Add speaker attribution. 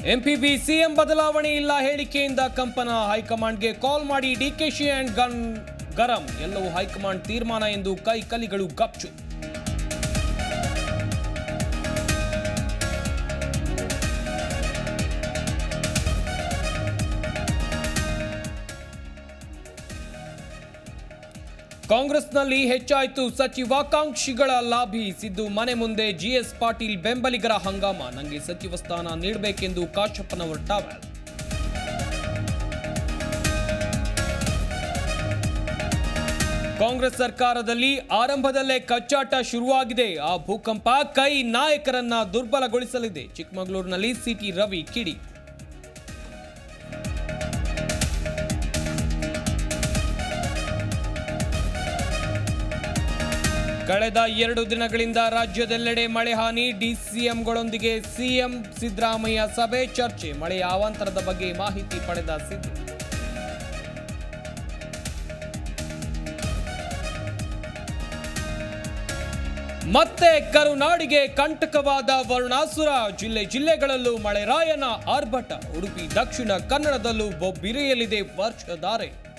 Speaker 1: ಎಂಪಿಬಿ CM ಬದಲಾವಣೆ ಇಲ್ಲ ಹೇಳಿಕೆಯಿಂದ ಕಂಪನ ಹೈಕಮಾಂಡ್ಗೆ ಕಾಲ್ ಮಾಡಿ ಡಿಕೆಶಿ ಅಂಡ್ ಗನ್ ಗರಂ ಎಲ್ಲವೂ ಹೈಕಮಾಂಡ್ ತೀರ್ಮಾನ ಎಂದು ಕೈ ಕಲಿಗಳು ಗಪ್ಚು ಕಾಂಗ್ರೆಸ್ನಲ್ಲಿ ಹೆಚ್ಚಾಯಿತು ಸಚಿವಾಕಾಂಕ್ಷಿಗಳ ಲಾಭಿ ಸಿದ್ದು ಮನೆ ಮುಂದೆ ಜಿಎಸ್ ಪಾಟೀಲ್ ಬೆಂಬಲಿಗರ ಹಂಗಾಮ ನಂಗೆ ಸಚಿವ ಸ್ಥಾನ ನೀಡಬೇಕೆಂದು ಕಾಶಪ್ಪನವರ ಟಾವಲ್ ಕಾಂಗ್ರೆಸ್ ಸರ್ಕಾರದಲ್ಲಿ ಆರಂಭದಲ್ಲೇ ಕಚ್ಚಾಟ ಶುರುವಾಗಿದೆ ಆ ಭೂಕಂಪ ಕೈ ನಾಯಕರನ್ನ ದುರ್ಬಲಗೊಳಿಸಲಿದೆ ಚಿಕ್ಕಮಗಳೂರಿನಲ್ಲಿ ಸಿಟಿ ರವಿ ಕಿಡಿ ಕಳೆದ ಎರಡು ದಿನಗಳಿಂದ ರಾಜ್ಯದೆಲ್ಲೆಡೆ ಮಳೆ ಹಾನಿ ಡಿಸಿಎಂಗಳೊಂದಿಗೆ ಸಿಎಂ ಸಿದ್ದರಾಮಯ್ಯ ಸಭೆ ಚರ್ಚೆ ಮಳೆಯ ಅವಾಂತರದ ಬಗ್ಗೆ ಮಾಹಿತಿ ಪಡೆದ ಸಿದ್ದು ಮತ್ತೆ ಕರುನಾಡಿಗೆ ಕಂಟಕವಾದ ವರುಣಾಸುರ ಜಿಲ್ಲೆ ಜಿಲ್ಲೆಗಳಲ್ಲೂ ಮಳೆರಾಯನ ಆರ್ಭಟ ಉಡುಪಿ ದಕ್ಷಿಣ ಕನ್ನಡದಲ್ಲೂ ಬೊಬ್ಬಿರಿಯಲಿದೆ ವರ್ಷಧಾರೆ